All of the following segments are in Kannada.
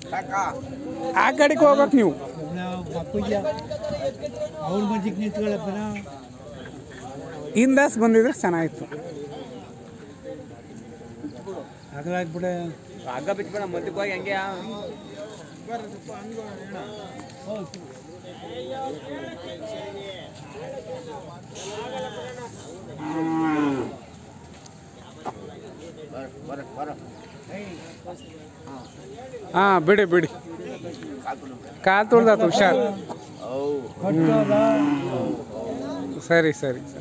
ಆ ಕಡೆಗೆ ಹೋಗ್ಬೇಕು ನೀವು ನಾವು ಅಪ್ಪಯ್ಯ ಅವ್ರ ಮಜ್ಜಿಗೆ ನಿಂತ್ಕೊಳ್ಳಪ್ಪ ನಾವು ಹಿಂದಾಸ್ ಬಂದಿದ್ರೆ ಚೆನ್ನಾಗಿತ್ತು ಅಗಲಾಗ್ಬಿಡ ಹಗ್ಗ ಬಿಟ್ಬಿಡ ಮುಂದಕ್ಕೆ ಹೋಗಿ ಹಂಗೆ ಹಾಂ ಬಿಡಿ ಬಿಡಿ ಕಾಲು ತುಳ್ದಾತು ಹುಷಾರ್ ಕಟ್ಟೋದ ಸರಿ ಸರಿ ಸರಿ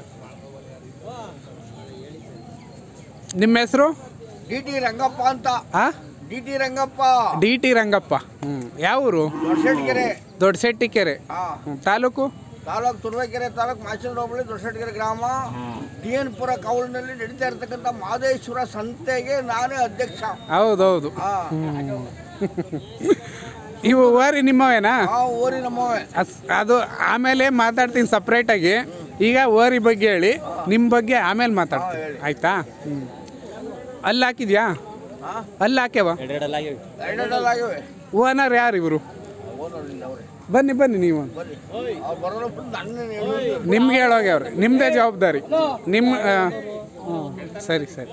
ನಿಮ್ಮ ಹೆಸರು ಡಿ ಟಿ ರಂಗಪ್ಪ ಅಂತ ಆ D T Rangappa D T Rangappa ಹ್ಞೂ ಯಾವ ಊರು ದೊಡ್ಡಶೆಟ್ಗೆರೆ ದೊಡ್ಡಶೆಟ್ಟಿಕೆರೆ ಹಾ ಹ್ಮ್. ತಾಲೂಕು ತಾಲೂಕು ತುರುವೇಕೆರೆ ತಾಲೂಕು ಮಾಚೂರು ಹೋಬಳಿ ದೊಡ್ಡಶೆಟ್ಗೆರೆ ಗ್ರಾಮ ಡಿ ಎನ್ ಪುರ ಕೌಲಿನಲ್ಲಿ ನಡೀತಾ ಇರ್ತಕ್ಕಂಥ ಮಾದೇಶ್ವರ ಸಂತೆಗೆ ನಾನೇ ಅಧ್ಯಕ್ಷ ಹೌದೌದು ಹಾ ಇವು ಓರಿ ನಿಮ್ಮವೇನಾ ಆ ಊರಿ ನಮ್ಮವೇ ಅಸ್- ಅದು ಆಮೇಲೆ ಮಾತಾಡ್ತೀನಿ ಸಪ್ರೇಟಾಗಿ ಈಗ ಓರಿ ಬಗ್ಗೆ ಹೇಳಿ ನಿಮ್ಮ ಬಗ್ಗೆ ಆಮೇಲೆ ಮಾತಾಡ್ತೀನಿ ಆಯ್ತಾ ಹ್ಞೂ ಅಲ್ಲಿ ಹಾಕಿದ್ಯಾ ಹಾ ಅಲ್ಲಿ ಹಾಕ್ಯವ ಎರಡೆರಡಲ್ಲಾಗಿವೆ ಓನರ್ ಯಾರು ಇವರು ಓನರ್ಲಿಲ್ಲ ಅವ್ರೆ ಬನ್ನಿ ಬನ್ನಿ ನೀವು ಬನ್ನಿ ಅವ್ರು ಬರೋರು ಬಂದು ಅಣ್ಣನ ಹೇಳೋದು ನಿಮ್ಗೆ ಹೇಳೋಗೆ ಅವ್ರೆ ನಿಮ್ಮದೇ ಜವಾಬ್ದಾರಿ ನಿಮ್ಮ ಆ, ಹ್ಮ್. ಸರಿ ಸರಿ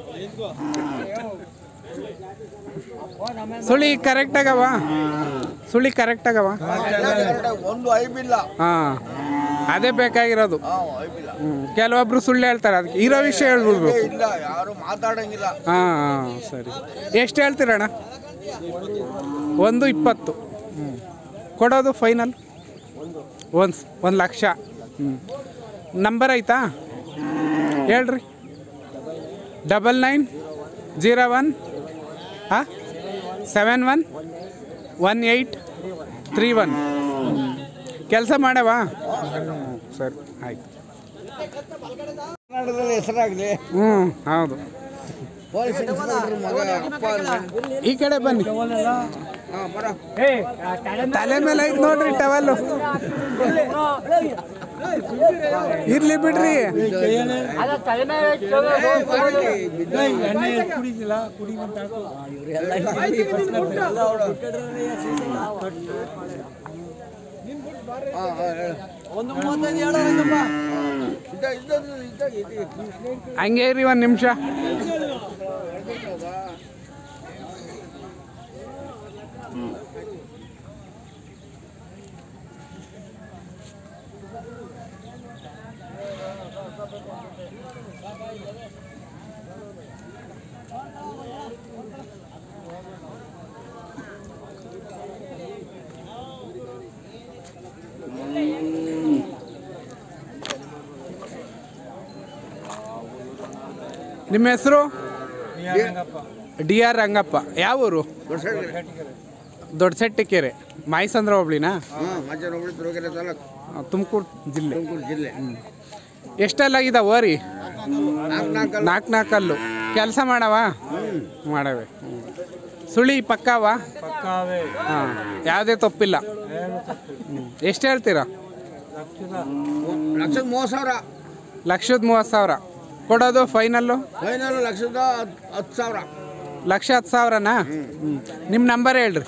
ಸುಳಿ ಕರೆಕ್ಟ್ ಆಗವ ಸುಳಿ ಕರೆಕ್ಟ್ ಆಗವ ಎಲ್ಲ ಕರೆಕ್ಟಾಗಿ ಒಂದು ಐಬಿಲ್ಲ ಹಾಂ ಅದೇ ಬೇಕಾಗಿರೋದು ಹಾ ಐಬಿಲ್ಲ ಹ್ಮ್. ಕೆಲವೊಬ್ರು ಸುಳ್ಳು ಹೇಳ್ತಾರೆ ಅದಕ್ಕೆ ಇರೋ ವಿಷಯ ಹೇಳ್ಬಿಡ್ಬೇಕು ಏ, ಇಲ್ಲ ಯಾರು ಮಾತಾಡಂಗಿಲ್ಲ ಹಾಂ ಹಾಂ ಸರಿ ಎಷ್ಟು ಹೇಳ್ತೀರಣ್ಣ ಒಂದು ಇಪ್ಪತ್ತು ಹ್ಞೂ ಕೊಡೋದು ಫೈನಲ್ ಒಂದು ಒಂದು ಲಕ್ಷ ಹ್ಞೂ ನಂಬರ್ ಆಯ್ತಾ ಹೇಳ್ರಿ ಡಬಲ್ ನೈನ್ ಜೀರೋ ಒನ್ ಹಾಂ seven one one eight three one ಕೆಲಸ ಮಾಡವಾ ಸರಿ ಆಯ್ತು ಕನ್ನಡದಲ್ಲಿ ಹೆಸರಾಗಲಿ ಹ್ಞೂ ಹೌದು ಪೊಲೀಸ್ ಇನ್ಸ್ಪೆಕ್ಟರ್ ಮಗ ಅಪ್ಪ ಅಂದ್ರೆ. ಈ ಕಡೆ ಬನ್ನಿ ಹಾ ಬರ ತಲೆ ಮೇಲೆ ಐತ್ ನೋಡ್ರಿ ಟವಲ್ಲು ಇರ್ಲಿ ಬಿಡ್ರಿ ಎಣ್ಣೆ ಎಷ್ಟ್ ಕುಡಿದಿಲ್ಲ ಕುಡಿವಂತ ಹಾ ಹಾ ಹೇಳು ಒಂದು ಮೂವತ್ತೈದು ಹೇಳೋ ರಂಗಪ್ಪ ಇದ್ದ ಇದ್ದದ್ದು ಇದ್ದ ಇದೆ ಹಂಗೆ ಇರಿ ಒಂದು ನಿಮಿಷ ನಿಮ್ಮ ಹೆಸರು ಡಿ ಆರ್ ರಂಗಪ್ಪ ಯಾವ ಊರು ದೊಡ್ಡಸೆಟ್ಟಿಕೆರೆ ಮಾಯಿಸಂದ್ರ ಹೋಬ್ಳಿನಾ ಹಾ ಮಜ್ಜನ ಹೋಬಳಿ ತುರುಗೆರೆ ತಾಲೂಕು ತುಮಕೂರು ಜಿಲ್ಲೆ ತುಮಕೂರು ಜಿಲ್ಲೆ ಎಷ್ಟೆಲ್ಲಾಗಿದ ಓರಿ ನಾಲ್ಕು ನಾಲ್ಕಲ್ಲ ನಾಲ್ಕು ನಾಲ್ಕಲ್ಲು ಕೆಲಸ ಮಾಡವ ಮಾಡವೆ ಹ್ಮ್. ಸುಳಿ ಪಕ್ಕಾವ ಪಕ್ಕಾವೆ ಹಾಂ ಯಾವುದೇ ತಪ್ಪಿಲ್ಲ ಎಷ್ಟು ಹೇಳ್ತೀರಾ ಲಕ್ಷದ ಮೂವತ್ತು ಸಾವಿರ ಲಕ್ಷದ ಮೂವತ್ತು ಸಾವಿರ ಕೊಡೋದು ಫೈನಲ್ಲು ಫೈನಲ್ ಲಕ್ಷದ ಹತ್ತು ಹತ್ತು ಸಾವಿರ ಲಕ್ಷ ಹತ್ತು ಸಾವಿರನಾ ಹ್ಞೂ ನಿಮ್ಮ ನಂಬರ್ ಹೇಳ್ರಿ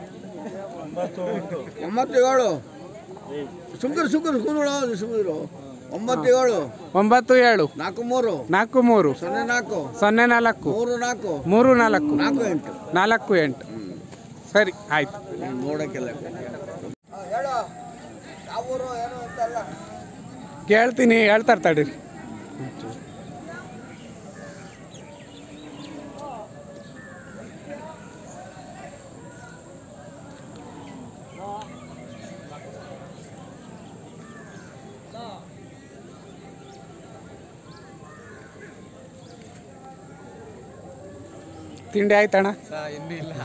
ಒಂಬತ್ತು ಏಳು ಸುಮ್ಕರು ಸುಮ್ಕರು ಸುಮ್ಮರು ಸುಮ್ಮರು ಒಂಬತ್ತು ಏಳು ಒಂಬತ್ತು ಏಳು ನಾಲ್ಕು ಮೂರು ನಾಲ್ಕು ಮೂರು ಸೊನ್ನೆ ನಾಲ್ಕು ಸೊನ್ನೆ ನಾಲ್ಕು ಮೂರು ನಾಲ್ಕು ಮೂರು ನಾಲ್ಕು ನಾಲ್ಕು ಎಂಟು ನಾಲ್ಕು ಎಂಟು ಸರಿ ಆಯ್ತು ನೋಡಕ್ಕೆಲ್ಲ ಹೇಳು ಯಾವ ಊರು ಏನು ಅಂತಲ್ಲ ಕೇಳ್ತೀನಿ ಹೇಳ್ತಾರೆ ತಡೀರಿ ತಿಂಡಿ ಆಯ್ತಣ್ಣ ಇನ್ನೂ ಇಲ್ಲ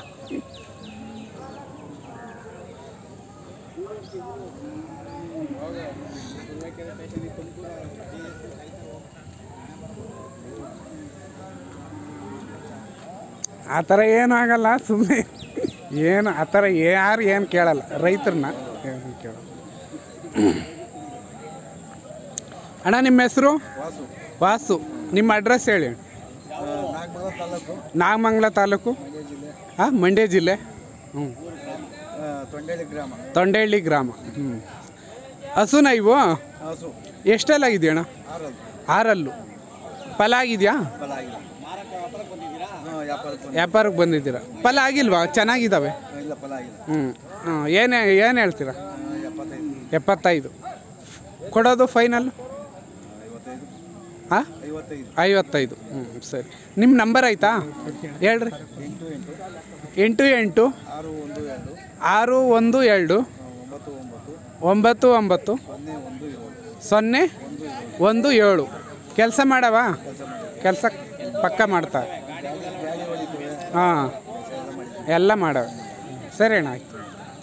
ಆ ಥರ ಏನೂ ಆಗಲ್ಲ ಸುಮ್ಮನೆ ಏನು ಆ ಥರ ಯಾರು ಏನು ಕೇಳಲ್ಲ ರೈತರನ್ನ ಏನು ಕೇಳಲ್ಲ ಅಣ್ಣ ನಿಮ್ಮ ಹೆಸರು ವಾಸು ನಿಮ್ಮ ಅಡ್ರೆಸ್ ಹೇಳಿ ನಾಗಮಂಗಲ ತಾಲೂಕು ಹಾಂ ಮಂಡ್ಯ ಜಿಲ್ಲೆ ಹ್ಞೂ ತೊಂಡೇಳಿ ಗ್ರಾಮ ತೊಂಡೇಳ್ಳಿ ಗ್ರಾಮ ಹ್ಞೂ ಹಸುನ ಇವು ಹಸು ಎಷ್ಟೆಲ್ಲ ಇದೆಯಣ್ಣ ಆರದು ಆರಲ್ಲು ಫಲ ಆಗಿದೆಯಾ ಫಲ ಆಗಿಲ್ಲ ಹಾಂ ವ್ಯಾಪಾರಕ್ಕೆ ಬಂದು ವ್ಯಾಪಾರಕ್ಕೆ ಬಂದಿದ್ದೀರಾ ಫಲ ಆಗಿಲ್ವಾ ಚೆನ್ನಾಗಿದ್ದಾವೆ ಇಲ್ಲ ಫಲ ಆಗಿಲ್ಲ ಹ್ಞೂ ಹಾಂ ಏನೇ ಏನು ಹೇಳ್ತೀರಾ ಆ, ಎಪ್ಪತ್ತೈದು ಎಪ್ಪತ್ತೈದು ಕೊಡೋದು ಫೈನಲ್ ಐವತ್ತೈದು ಹಾಂ ಐವತ್ತೈದು ಐವತ್ತೈದು ಹ್ಞೂ ಸರಿ ನಿಮ್ಮ ನಂಬರ್ ಆಯ್ತಾ ಹೇಳ್ರಿ ಎಂಟು ಎಂಟು ಎಂಟು ಎಂಟು ಆರು ಒಂದು ಎರಡು ಆರು ಒಂದು ಎರಡು ಆ, ಒಂಬತ್ತು ಒಂಬತ್ತು ಒಂಬತ್ತು ಒಂಬತ್ತು ಸೊನ್ನೆ ಒಂದು ಏಳು ಸೊನ್ನೆ ಒಂದು ಏಳು ಒಂದು ಏಳು ಕೆಲಸ ಮಾಡವ ಕೆಲಸ ಮಾಡಿ ಕೆಲಸ ಪಕ್ಕ ಮಾಡ್ತಾರೆ ಗಾಡಿ ಹೊಡಿತೀವಿ ಹಾಂ ಎಲ್ಲ ಮಾಡವ ಸರಿ ಅಣ್ಣ ಆಯ್ತು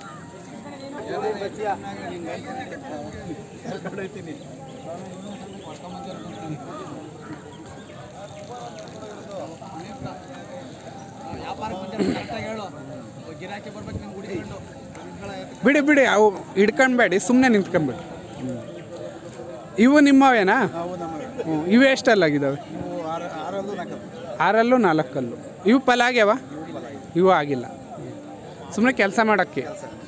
ಬಿಡಿ ಬಿಡಿ ಅವು ಹಿಡ್ಕೊಂಡ್ಬೇಡಿ ಸುಮ್ಮನೆ ನಿಂತ್ಕೊಂಬೇಡಿ ಇವು ನಿಮ್ಮವೇನಾ ನಾವು ನಮ್ಮ ಹ್ಞೂ ಇವು ಎಷ್ಟಲ್ಲಾಗಿದ್ದಾವೆ ನೀವು ಆರು ಆರಲ್ಲೂ ನಾಲ್ಕು ಆರಲ್ಲೂ ನಾಲ್ಕಲ್ಲು ಇವು ಫಲ ಆಗ್ಯಾವ ಇವು ಆಗಿಲ್ಲ ಸುಮ್ಮನೆ ಕೆಲಸ ಮಾಡೋಕ್ಕೆ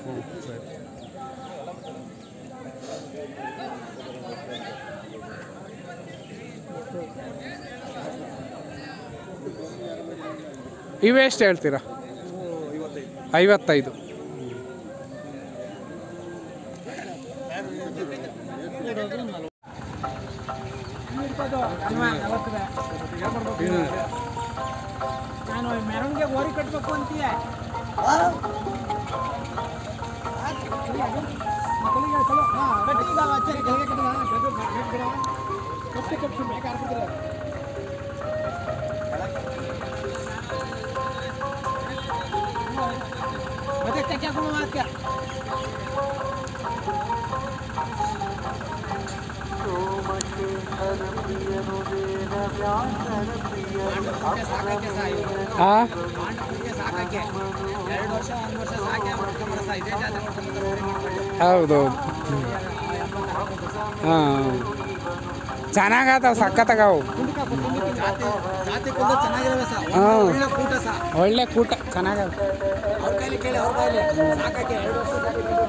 ಇವು ಎಷ್ಟು ಹೇಳ್ತೀರಾ ಇವು ಐವತ್ತೈದು ಐವತ್ತೈದು ನಾನು ಮೆರವಣಿಗೆ ಓರಿ ಕಟ್ಟಬೇಕು ಅಂತೀಯ ಹಾಂ ಹೌದೌದು ಹಾಂ ಚೆನ್ನಾಗತ್ತಾವ ಸಖತ್ತಾಗವು ಜಾತಿ ಕೂಡ ಚೆನ್ನಾಗಿದಾವೆ ಸರ್ ಹಾಂ ಒಳ್ಳೆ ಕೂಟ ಸರ್ ಒಳ್ಳೆ ಕೂಟ ಚೆನ್ನಾಗವ ಅವ್ರ ಕೈಲಿ ಕೇಳಿ ಅವ್ರ ಕೈಲಿ ಸಾಕಕ್ಕೆ ಎರಡು ವರ್ಷ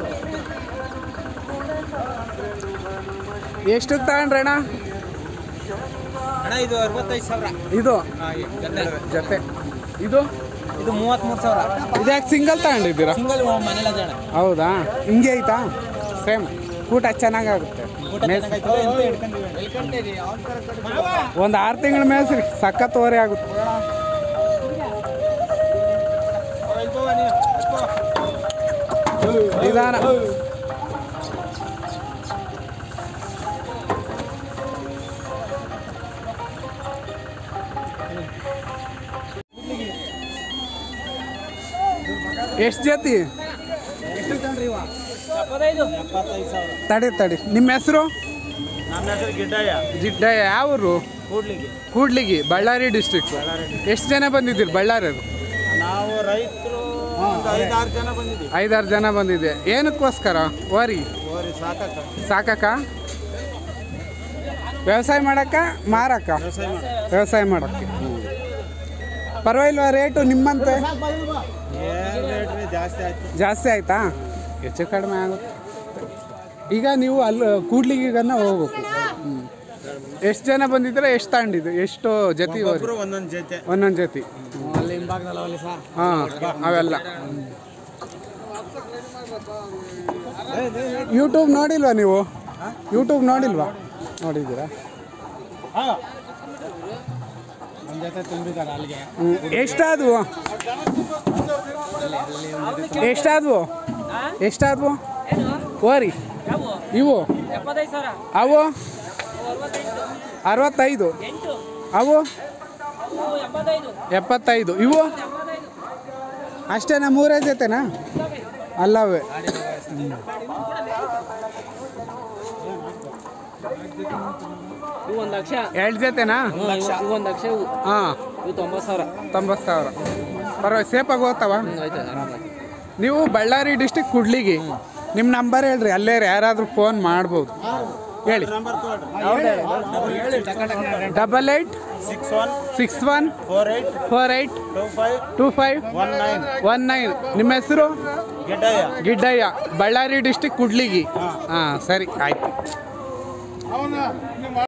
ಎಷ್ಟಕ್ಕೆ ತಗೊಂಡ್ರಣ್ಣ ಅಣ್ಣ ಇದು ಅರವತ್ತೈದು ಸಾವಿರ ಇದು ಜೊತೆ ಇದು ಇದು ಮೂವತ್ತ್ಮೂರು ಸಾವಿರ ಇದ್ಯಾಕೆ ಸಿಂಗಲ್ ತಗೊಂಡಿದ್ದೀರಾ ಸಿಂಗಲ್ ಮನೇಲಿ ಅದ ಅಣ್ಣ ಹೌದಾ ಹಿಂಗೆ ಐತಾ ಸೇಮ್ ಊಟ ಚೆನ್ನಾಗಾಗುತ್ತೆ ಮೇಸ್ ಒಂದು ಆರು ತಿಂಗಳ ಮೇಸ್ರಿ ಸಖತ್ ಓರೆ ಆಗುತ್ತೆ ನಿಧಾನ ಎಷ್ಟು ಜೊತೆ ಎಪ್ಪತ್ತೈದು ಸಾವಿರ ತಡಿ ತಡಿ ನಿಮ್ಮ ಹೆಸರು ನಮ್ಮ ಹೆಸರು ಗಿಡ್ಡಯ್ಯ ಜಿಡ್ಡ ಯಾವೂರು ಕೂಡ್ಲಿಗೆ ಕೂಡ್ಲಿಗಿ ಬಳ್ಳಾರಿ ಡಿಸ್ಟ್ರಿಕ್ಟ್ ಎಷ್ಟು ಜನ ಬಂದಿದ್ದೀರಿ ಬಳ್ಳಾರಿಯವರು ನಾವು ರೈತರು ಒಂದು ಐದಾರು ಜನ ಬಂದಿದ್ದೀವಿ ಐದಾರು ಜನ ಬಂದಿದೆ ಏನಕ್ಕೋಸ್ಕರ ಓರಿ ಓರಿ ಸಾಕಕ್ಕ ಸಾಕಕ್ಕ ವ್ಯವಸಾಯ ಮಾಡಕ್ಕ ಮಾರಕ್ಕ ವ್ಯವಸಾಯ ಮಾಡಿ ವ್ಯವಸಾಯ ಮಾಡಕ್ಕೆ ಪರವಾಗಿಲ್ವಾ ರೇಟು ನಿಮ್ಮಂತೆ ಏನು ರೇಟ್ ರೀ ಜಾಸ್ತಿ ಆಯ್ತು ಜಾಸ್ತಿ ಆಯ್ತಾ ಹೆಚ್ಚು ಕಡಿಮೆ ಆಗುತ್ತೆ ಈಗ ನೀವು ಅಲ್ಲಿ ಕೂಡ್ಲಿಗನ್ನ ಹೋಗ್ಬೇಕು ಎಷ್ಟು ಜನ ಬಂದಿದ್ರೆ ಎಷ್ಟು ತಗೊಂಡಿದ್ದು ಎಷ್ಟು ಜೊತೆ ಒಬ್ರು ಒಂದೊಂದು ಜೊತೆ ಒಂದೊಂದು ಜೊತೆ ಅಲ್ಲಿ ಹಿಂಭಾಗದಲ್ಲಿ ಅವಲ್ಲಿ ಸರ್ ಹಾಂ ಅವೆಲ್ಲ ಯೂಟ್ಯೂಬ್ ನೋಡಿಲ್ವಾ ನೀವು ಯೂಟ್ಯೂಬ್ ನೋಡಿಲ್ವಾ ನೋಡಿದ್ದೀರಾ ನಮ್ಮ ಜೊತೆ ತುಂಬಿದ್ದಾರೆ ಅಲ್ಲಿಗೆ ಹ್ಮ್. ಎಷ್ಟಾದ್ವು ಎಷ್ಟಾದ್ವು ಎಷ್ಟಾದ್ವು ಓರಿ ಇವು ಅವು ಅರವತ್ತೈದು ಅವು ಎಪ್ಪತ್ತೈದು ಇವು ಅಷ್ಟೇನಾ ಮೂರೇ ಜೊತೆನಾ ಅಲ್ಲವೇ ಒಂದು ಲಕ್ಷ ಎರಡು ಜೊತೆನಾ ಒಂದು ಲಕ್ಷ ಇವು ಹಾಂ ಇವು ತೊಂಬತ್ತು ಸಾವಿರ ತೊಂಬತ್ತು ಸಾವಿರ ಪರವಾಗಿ ಸೇಫಾಗಿ ಹೋಗ್ತಾವ ಆಯ್ತು ಆರಾಮಾಗಿ ನೀವು ಬಳ್ಳಾರಿ ಡಿಸ್ಟಿಕ್ ಕುಡ್ಲಿಗಿ ನಿಮ್ಮ ನಂಬರ್ ಹೇಳ್ರಿ ಅಲ್ಲೇ ಯಾರಾದರೂ ಫೋನ್ ಮಾಡ್ಬೋದು ಹೇಳಿ double eight six one six one four eight four eight two five two five one nine one nine ನಿಮ್ಮ ಹೆಸರು ಗೆಡ್ಡಯ್ಯ ಗಿಡ್ಡಯ್ಯ ಬಳ್ಳಾರಿ ಡಿಸ್ಟಿಕ್ ಕುಡ್ಲಿಗಿ ಹಾಂ ಸರಿ ಆಯ್ತು